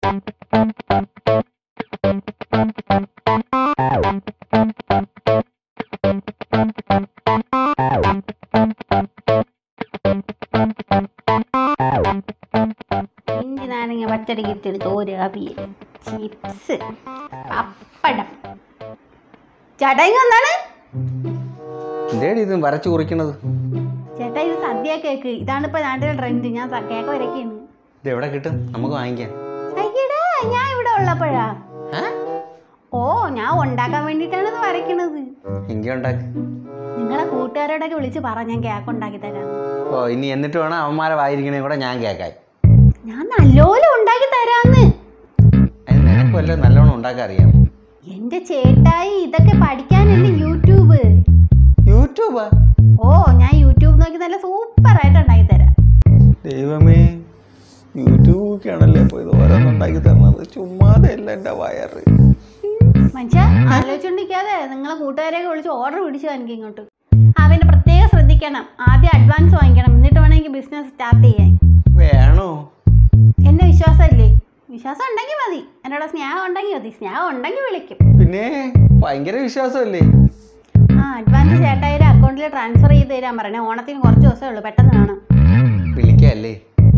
ഇഞ്ചി നാരങ്ങ പച്ചടി കിട്ടിയെടുത്ത് ഒരു അവിയൽ ചിപ്സ് പപ്പടം ചേട്ടാ ഇങ്ങ് വന്നാണ് എന്തേടി ഇത് വരച്ചു കുറിക്കണത് ചേട്ടാ ഇത് സദ്യ കേക്ക് ഇതാണ് ഇപ്പൊ നാട്ടിലെ ട്രെൻഡ് ഞാൻ സ- കേക്ക് വരയ്ക്കാണ് ഇത് എവിടെ കിട്ടും നമുക്ക് വാങ്ങിക്കാം അയ്യടാ ഞാൻ ഇവിടെ ഉള്ളപ്പോഴാ ഏ? ഓ ഞാൻ ഉണ്ടാക്കാൻ വേണ്ടിയിട്ടാണ് ഇത് വരയ്ക്കണത് എങ്കിൽ ഉണ്ടാക്കി നിങ്ങളെ കൂട്ടുകാരോടൊക്കെ വിളിച്ച് പറ ഞാൻ കേക്ക് ഉണ്ടാക്കി തരാം ഓ ഇനി എന്നിട്ട് വേണം അവന്മാരെ വായിരിക്കണേ കൂടെ ഞാൻ കേക്കായി ഞാൻ നല്ലോണം ഉണ്ടാക്കി തരാന്ന് അതിന് നിനക്ക് വല്ല നല്ലോണം ഉണ്ടാക്കാൻ അറിയാം എന്റെ ചേട്ടായി ഇതൊക്കെ പഠിക്കാനല്ലേ യൂട്യൂബ് യൂട്യൂബാ ഓ ഞാൻ യൂട്യൂബ് നോക്കി നല്ല സൂപ്പർ ആയിട്ട് ഉണ്ടാക്കി തരാം ദൈവമേ യൂട്യൂബൊക്കെയാണല്ലേ ഇപ്പോൾ ഇത് ഓരോന്നുണ്ടാക്കി തരണത് ചുമ്മാതെ അല്ല എൻ്റെ വയറ് മനുഷ്യ ആലോചിച്ചോണ്ടിരിക്കാതെ നിങ്ങളെ കൂട്ടുകാരെയൊക്കെ വിളിച്ച് ഓർഡർ പിടിച്ചു എനിക്ക് ഇങ്ങോട്ട് അവന്റെ പ്രത്യേകം ശ്രദ്ധിക്കണം ആദ്യം അഡ്വാൻസ് വാങ്ങിക്കണം എന്നിട്ട് വേണമെങ്കിൽ ബിസിനസ് സ്റ്റാർട്ട് ചെയ്യാൻ വേണോ എന്റെ വിശ്വാസമല്ലേ വിശ്വാസം ഉണ്ടെങ്കിൽ മതി എന്നോട് സ്നേഹം ഉണ്ടെങ്കിൽ മതി സ്നേഹം ഉണ്ടെങ്കിൽ വിളിക്കും പിന്നെ ഭയങ്കര വിശ്വാസമല്ലേ ആ അഡ്വാൻസ് ചേട്ടായിയുടെ അക്കൗണ്ടിൽ ട്രാൻസ്ഫർ ചെയ്ത് തരാൻ പറയണേ ഓണത്തിന് കുറച്ച് ദിവസമേ ഉള്ളൂ പെട്ടെന്ന് വേണം വിളിക്കല്ലേ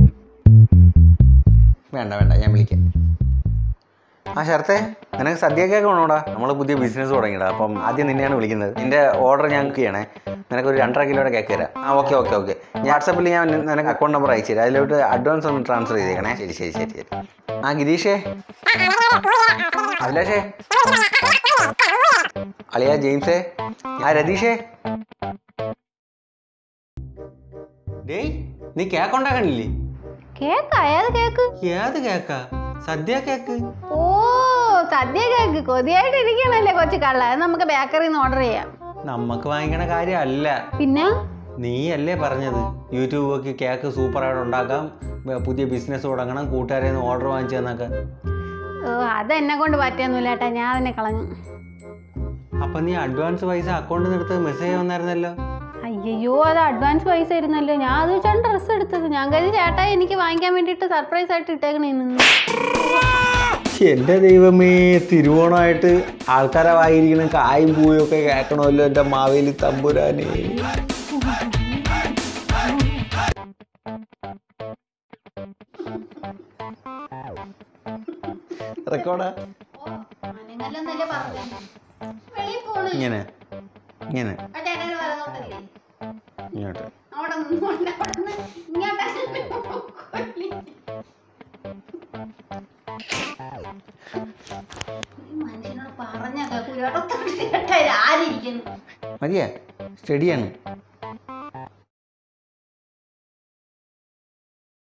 വേണ്ട വേണ്ട ഞാൻ വിളിക്കാം ആ ശരത്തെ നിനക്ക് സദ്യയൊക്കെ വേണോടാ നമ്മൾ പുതിയ ബിസിനസ് തുടങ്ങിയടാ അപ്പം ആദ്യം നിന്നെയാണ് വിളിക്കുന്നത് നിന്റെ ഓർഡർ ഞങ്ങൾക്ക് ചെയ്യണേ നിനക്ക് ഒരു രണ്ടര കിലോയുടെ കേക്ക് തരാം ആ ഓക്കെ ഓക്കെ ഓക്കെ ഞാൻ വാട്സപ്പിൽ ഞാൻ നി- നിനക്ക് അക്കൗണ്ട് നമ്പർ അയച്ചു തരാം അതിലോട്ട് അഡ്വാൻസ് ഒന്ന് ട്രാൻസ്ഫർ ചെയ്തേക്കണേ ശരി ശരി ശരി ശരി ആ ഗിരീഷേ അഭിലാഷേ അളിയ ജെയിംസേ ആ രതീഷേ ഡേയ് നീ കേക്ക് ഉണ്ടാക്കണില്ലേ കേക്ക് ഏത് കേക്ക് ഏത് കേക്കാ സദ്യ കേക്ക് ഓ സദ്യ കേക്ക് കൊതിയായിട്ട് ഇരിക്കണല്ലേ കൊച്ചു കള്ള അത് നമുക്ക് ബേക്കറിയിൽ നിന്ന് ഓർഡർ ചെയ്യാം നമുക്ക് വാങ്ങിക്കണ കാര്യമല്ല പിന്നെ നീയല്ലേ പറഞ്ഞത് യൂട്യൂബ് നോക്കി കേക്ക് സൂപ്പറായിട്ട് ഉണ്ടാക്കാം ബ- പുതിയ ബിസിനസ് തുടങ്ങണം കൂട്ടുകാരെ നിന്ന് ഓർഡർ വാങ്ങിച്ചു തന്നൊക്കെ ഓ അത് എന്നെ കൊണ്ട് പറ്റിയൊന്നുമില്ല ഏട്ടാ ഞാൻ അതിനെ കളഞ്ഞു അപ്പം നീ അഡ്വാൻസ് പൈസ അക്കൗണ്ടിൽ നിന്ന് എടുത്ത് മെസ്സേജ് വന്നായിരുന്നല്ലോ അയ്യോ അത് അഡ്വാൻസ് പൈസ ആയിരുന്നല്ലോ ഞാൻ അത് വെച്ചാണ് ഡ്രസ്സ് എടുത്തത് ഞാൻ കരുതി ചേട്ടാ എനിക്ക് വാങ്ങിക്കാൻ വേണ്ടിയിട്ട് സർപ്രൈസ് ആയിട്ട് ഇട്ടേക്കണേ നിന്ന് എൻ്റെ ദൈവമേ തിരുവോണമായിട്ട് ആൾക്കാരെ വായിരിക്കണം കായും പൂയും ഒക്കെ കേൾക്കണമല്ലോ എൻ്റെ മാവേലി തമ്പുരാനേ റെക്കോർഡാ ഇങ്ങനെ ഇങ്ങനെ ഇങ്ങോട്ട് മനുഷ്യനോട് പറഞ്ഞ കേട്ടോ ആരിയിരിക്കുന്നു മതിയാ സ്റ്റഡിയാണ്